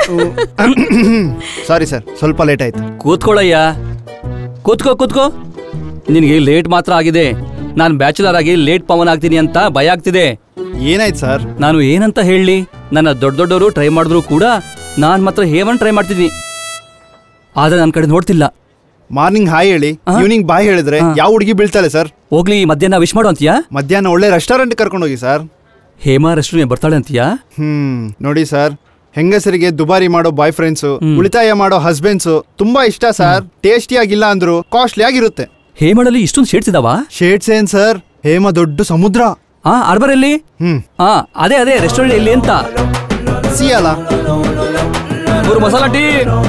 Sorry sir ಸ್ವಲ್ಪ late ಆಯ್ತು ಕೂತ್ಕೊಳ್ಳಯ್ಯ ಕೂತ್ಕೋ ಕೂತ್ಕೋ ನಿನಗೆ ಲೇಟ್ ಮಾತ್ರ ಆಗಿದೆ ನಾನು ಬ್ಯಾಚುಲರ್ ಆಗಿ ಲೇಟ್ ಪವನ್ ಆಗ್ತೀನಿ ಅಂತ ಭಯ ಆಗ್ತಿದೆ ಏನಾಯ್ತು ಸರ್ ನಾನು ಏನಂತ ಹೇಳಲಿ ನನ್ನ ದೊಡ್ಡ ದೊಡ್ಡವರು ಟ್ರೈ ಮಾಡಿದ್ರು ಕೂಡ ನಾನು ಮಾತ್ರ ಹೇವನ್ ಟ್ರೈ ಮಾಡ್ತಿದ್ದೀನಿ ಆದ್ರೆ ನನ್ನ ಕಡೆ ನೋಡ್ತಿಲ್ಲ ಮಾರ್ನಿಂಗ್ ಹಾಯ್ ಹೇಳಿ ಈವ್ನಿಂಗ್ ಬಾಯ್ ಹೇಳಿದ್ರೆ ಯಾವ ಹುಡುಗಿ ಬೀಳ್ತಾಳೆ ಸರ್ ಹೋಗ್ಲಿ ಮಧ್ಯಾಹ್ನ ವಿಶ್ ಮಾಡು ಅಂತೀಯಾ ಮಧ್ಯಾಹ್ನ ಒಳ್ಳೆ ರೆಸ್ಟೋರೆಂಟ್ ಕರ್ಕೊಂಡೋಗಿ ಸರ್ ಹೇಮಾ ರೆಸ್ಟೋರೆಂಟ್ ಬರ್ತಾಳೆ ಅಂತೀಯಾ ಹ್ಮ್ ನೋಡಿ ಸರ್ ಹೆಂಗಸರಿಗೆ ದುಬಾರಿ ಮಾಡೋ ಬಾಯ್ ಫ್ರೆಂಡ್ಸು ಉಳಿತಾಯ ಮಾಡೋ ಹಸ್ಬೆಂಡ್ಸು ತುಂಬಾ ಇಷ್ಟ ಸರ್ ಟೇಸ್ಟಿ ಆಗಿಲ್ಲ ಅಂದ್ರು ಕಾಸ್ಟ್ಲಿ ಆಗಿರುತ್ತೆ ಹೇಮಳಲ್ಲಿ ಇಷ್ಟೊಂದು ಶೇಡ್ಸ್ ಇದಾವ ಶೇಡ್ಸ್ ಏನ್ ಸರ್ ಹೇಮ ದೊಡ್ಡ ಸಮುದ್ರ ಹಾ ಅರ್ಬರ್ ಎಲ್ಲಿ ಹ್ಮ್ ಹಾ ಅದೇ ಅದೇ ರೆಸ್ಟೋರೆಂಟ್ ಎಲ್ಲಿ ಅಂತ ಸಿ ಅಲ್ಲ ಮೂರು ಮಸಾಲಾ ಟೀ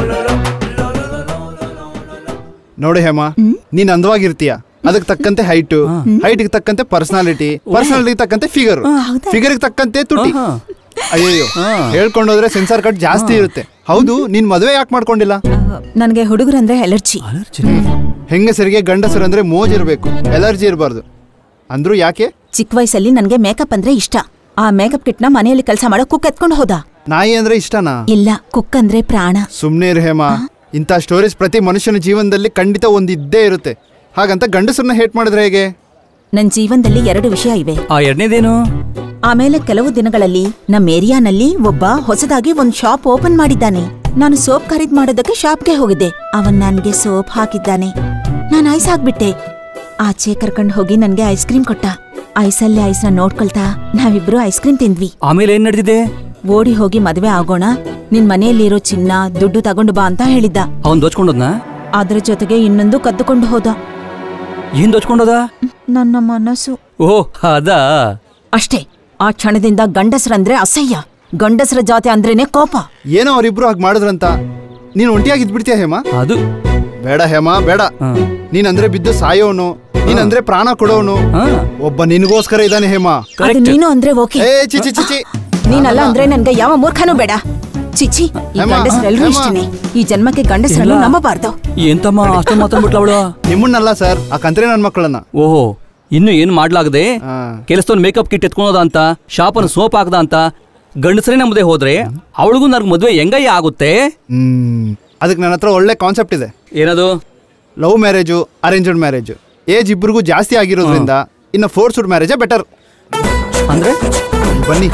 ನೋಡಿ ಹೇಮ ನೀನ್ ಅಂದವಾಗಿರ್ತೀಯ ಅದಕ್ಕೆ ತಕ್ಕಂತೆ ಹೈಟ್ ಹೈಟ್ ತಕ್ಕಂತೆ ಪರ್ಸನಾಲಿಟಿ ಪರ್ಸನಾಲಿಟಿ ತಕ್ಕಂತೆ ಫಿಗರ್ ಫಿಗರ್ ತಕ್ಕಂತೆ ತುಟಿ ಆಹಾ. ಅಯ್ಯೋ ಹೇಳ್ಕೊಂಡೋದ್ರೆ ಸೆನ್ಸಾರ್ ಕಟ್ ಜಾಸ್ತಿ ಇರುತ್ತೆ ಹೌದು ನೀನ್ ಮದುವೆ ಯಾಕೆ ಮಾಡ್ಕೊಂಡಿಲ್ಲ ನನಗೆ ಹುಡುಗರಂದ್ರೆ ಅಲರ್ಜಿ ಹೆಂಗಸರಿಗೆ ಗಂಡಸರು ಅಂದ್ರೆ ಮೋಜ್ ಇರಬೇಕು ಎಲರ್ಜಿ ಇರಬಾರ್ದು ಅಂದ್ರು ಯಾಕೆ ಚಿಕ್ಕ ವಯಸ್ಸಲ್ಲಿ ನನಗೆ ಮೇಕಪ್ ಅಂದ್ರೆ ಇಷ್ಟ ಆ ಮೇಕಪ್ ಕಿಟ್ನ ಮನೆಯಲ್ಲಿ ಕೆಲಸ ಮಾಡೋ ಕುಕ್ ಎತ್ಕೊಂಡು ಹೋದ ನಾಯಿ ಅಂದ್ರೆ ಇಷ್ಟನಾ ಇಲ್ಲ ಕುಕ್ ಅಂದ್ರೆ ಪ್ರಾಣ ಸುಮ್ನೆ ಇರು ಹೇಮ ಇಂಥ ಸ್ಟೋರೀಸ್ ಪ್ರತಿ ಮನುಷ್ಯನ ಜೀವನದಲ್ಲಿ ಖಂಡಿತ ಒಂದ್ ಇದ್ದೇ ಇರುತ್ತೆ ಹಾಗಂತ ಗಂಡಸರನ್ನ ಹೇಟ್ ಮಾಡಿದ್ರೆ ಹೇಗೆ ನನ್ ಜೀವನದಲ್ಲಿ ಎರಡು ವಿಷಯ ಇವೆ ಆ ಎರಡನೇದೇನು ಆಮೇಲೆ ಕೆಲವು ದಿನಗಳಲ್ಲಿ ನಮ್ಮ ಏರಿಯಾನಲ್ಲಿ ಒಬ್ಬ ಹೊಸದಾಗಿ ಒಂದ್ ಶಾಪ್ ಓಪನ್ ಮಾಡಿದ್ದಾನೆ ನಾನು ಸೋಪ್ ಖರೀದ್ ಮಾಡೋದಕ್ಕೆ ಶಾಪ್ಗೆ ಹೋಗಿದ್ದೆ ಅವನ್ ನನ್ಗೆ ಸೋಪ್ ಹಾಕಿದ್ದಾನೆ ನಾನು ಐಸ್ ಹಾಕ್ಬಿಟ್ಟೆ ಆಚೆ ಕರ್ಕೊಂಡ್ ಹೋಗಿ ನನ್ಗೆ ಐಸ್ ಕ್ರೀಮ್ ಕೊಟ್ಟ ಐಸಲ್ಲಿ ಐಸ್ನ ನೋಡ್ಕೊಳ್ತಾ ನಾವಿಬ್ರು ಐಸ್ ಕ್ರೀಮ್ ತಿಂದ್ವಿ ಆಮೇಲೆ ಏನ್ ನಡೆದಿದೆ ಓಡಿ ಹೋಗಿ ಮದ್ವೆ ಆಗೋಣ ನಿನ್ ಮನೆಯಲ್ಲಿರೋ ಚಿನ್ನ ದುಡ್ಡು ತಗೊಂಡು ಬಾ ಅಂತ ಹೇಳಿದ್ದ ಅವನ್ ದೋಚ್ಕೊಂಡೋದ್ನ ಅದ್ರ ಜೊತೆಗೆ ಇನ್ನೊಂದು ಕದ್ದುಕೊಂಡು ಹೋದ ಏನ್ ದೋಚ್ಕೊಂಡೋದ ನನ್ನ ಮನಸ್ಸು ಓಹ್ ಅದಾ ಅಷ್ಟೇ ಆ ಕ್ಷಣದಿಂದ ಗಂಡಸರಂದ್ರೆ ಅಸಹ್ಯ ಗಂಡಸರ ಜಾತಿ ಅಂದ್ರೇನೆ ಕೋಪ ಏನೋ ಅವರಿಬ್ರು ಹಾಗೆ ಮಾಡಿದ್ರಂತ ನೀನ್ ಒಂಟಿಯಾಗಿ ಇದ್ಬಿಡ್ತೀಯ ಹೇಮ ಅದು ಬೇಡ ಹೇಮ ಬೇಡ ಹಾ. ನೀನಂದ್ರೆ ಬಿದ್ದು ಸಾಯೋನು ನೀನಂದ್ರೆ ಪ್ರಾಣ ಕೊಡೋನು ಹಾ. ಒಬ್ಬ ನಿನಗೋಸ್ಕರ ಇದ್ದಾನೆ ಹೇಮ ಅದು Correct. ನೀನು ಅಂದ್ರೆ ಓಕೆ ಏ ಚಿಚಿ ಚಿಚಿ ನೀನಲ್ಲ ಅಂದ್ರೆ ನನ್ಗೆ ಯಾವ ಮೂರ್ಖನೂ ಬೇಡ ಚಿಚಿ ಈ ಹೇಮ, ಗಂಡಸರೆಲ್ಲರೂ ಹೇಮ. ಇಷ್ಟನೇ ಈ ಜನ್ಮಕ್ಕೆ ಗಂಡಸರನ್ನು ಇಲ್ಲ. ನಂಬಬಾರ್ದು ಎಂತಮ್ಮ ಅಷ್ಟೊಂದು ಮಾತಾಡ್ಬಿಟ್ಲ ಅವಳು ನಿಮ್ಮನ್ನಲ್ಲ ಸರ್ ಆ ಕಂತ್ರಿ ನನ್ನ ಮಕ್ಕಳನ್ನ ಓಹೋ ಇನ್ನು ಏನು ಮಾಡ್ಲಾಗದೆ ಆ. ಕೆಲಸದವ್ನು ಮೇಕಪ್ ಕಿಟ್ ಎತ್ಕೊಳೋದ ಅಂತ ಶಾಪನ್ನು ಸೋಪ್ ಹಾಕದ ಅಂತ ಗಂಡಸರೇ ನಮ್ಮದೇ ಹೋದ್ರೆ ಅವಳಿಗೂ ನನಗೆ ಮದುವೆ ಹೆಂಗಯ್ಯ ಆಗುತ್ತೆ ಹ್ಮ್ ಅದಕ್ಕೆ ನನ್ನ ಹತ್ರ ಒಳ್ಳೆ ಕಾನ್ಸೆಪ್ಟ್ ಇದೆ ಏನದು love marriage arranged marriage age ಇಬ್ರಿಗೂ ಜಾಸ್ತಿ ಆಗಿರೋದ್ರಿಂದ ಇನ್ನು ಫೋರ್ಸ್ಡ್ ಮ್ಯಾರೇಜೇ ಬೆಟರ್ ಅಂದ್ರೆ ಬನ್ನಿ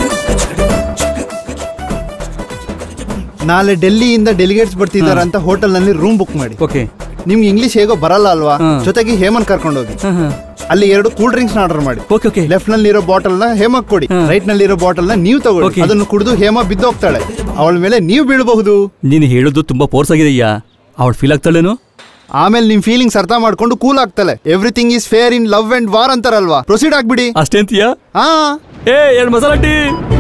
ನಾಳೆ ಡೆಲ್ಲಿಯಿಂದ ಡೆಲಿಗೇಟ್ಸ್ ಬರ್ತಿದ್ದಾರೆ ಅಂತ ಹೋಟೆಲ್ನಲ್ಲಿ ರೂಮ್ ಬುಕ್ ಮಾಡಿ ಓಕೆ ನಿಮ್ಗೆ ಇಂಗ್ಲಿಷ್ ಹೇಗೋ ಬರಲ್ಲ ಅಲ್ವಾ ಹ್ಮ್. ಜೊತೆಗೆ ಹೇಮನ್ ಕರ್ಕೊಂಡೋಗಿ ಅಲ್ಲಿ ಎರಡು ಕೂಲ್ ಡ್ರಿಂಕ್ಸ್ ಆರ್ಡರ್ ಮಾಡಿ ಓಕೆ ಓಕೆ ಲೆಫ್ಟ್ ನಲ್ಲಿ ಇರೋ ಬಾಟಲ್ ನ ಹೇಮಕ್ ಕೊಡಿ ಹ್ಮ್. ರೈಟ್ ನಲ್ಲಿ ಇರೋ ಬಾಟಲ್ ನ ನೀವು ತಗೊಳ್ಳಿ Okay. ಅದನ್ನು ಕುಡಿದು ಹೇಮ ಬಿದ್ದೋಗ್ತಾಳೆ ಅವಳ ಮೇಲೆ ನೀವು ಬೀಳಬಹುದು ನೀನು ಹೇಳೋದು ತುಂಬಾ ಫೋರ್ಸ್ ಆಗಿದೆಯಾ ಅವಳು ಫೀಲ್ ಆಗ್ತಾಳೇನು ಆಮೇಲೆ ನಿಮ್ ಫೀಲಿಂಗ್ಸ್ ಅರ್ಥ ಮಾಡ್ಕೊಂಡು ಕೂಲ್ ಆಗ್ತಾಳೆ everything is fair in love and war ಅಂತಾರಲ್ವಾ ಪ್ರೊಸೀಡ್ ಆಗ್ಬಿಡಿ ಅಷ್ಟೇ ಅಂತೀಯಾ ಹಾ ಏ ಎರಡು ಮಸಾಲ ಟೀ